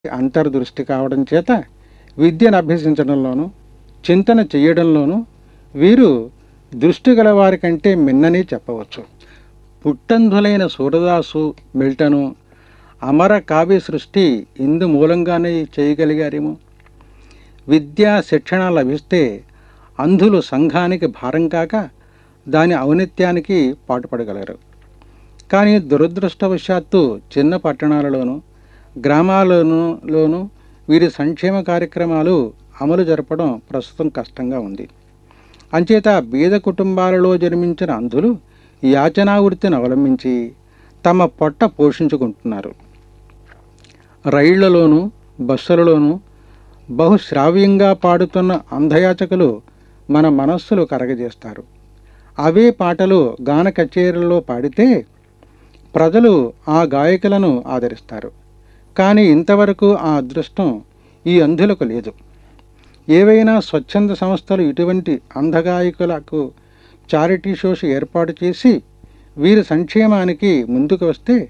అంతర్దృష్టి కావడం చేత విద్యను అభ్యసించడంలోనూ చింతన చేయడంలోనూ వీరు దృష్టి గల వారి కంటే మిన్నని చెప్పవచ్చు పుట్టంధులైన సూరదాసు మిల్టను అమర కావ్య సృష్టి ఇందు మూలంగానే చేయగలిగారేమో విద్యా శిక్షణ లభిస్తే అంధులు సంఘానికి భారం కాక దాని ఔన్నత్యానికి పాటుపడగలరు కానీ దురదృష్టవశాత్తు చిన్న పట్టణాలలోనూ గ్రామాలలోనూ లోను వీరి సంక్షేమ కార్యక్రమాలు అమలు జరపడం ప్రస్తుతం కష్టంగా ఉంది అంచేత బీద కుటుంబాలలో జన్మించిన అంధులు యాచనా వృత్తిని అవలంబించి తమ పొట్ట పోషించుకుంటున్నారు రైళ్లలోనూ బస్సులలోనూ బహుశ్రావ్యంగా పాడుతున్న అంధయాచకులు మన మనస్సులు కరగజేస్తారు అవే పాటలు గాన కచేరీల్లో పాడితే ప్రజలు ఆ గాయకులను ఆదరిస్తారు కానీ ఇంతవరకు ఆ అదృష్టం ఈ అంధులకు లేదు ఏవైనా స్వచ్ఛంద సంస్థలు ఇటువంటి అంధగాయకులకు చారిటీ షోస్ ఏర్పాటు చేసి వీరి సంక్షేమానికి ముందుకు వస్తే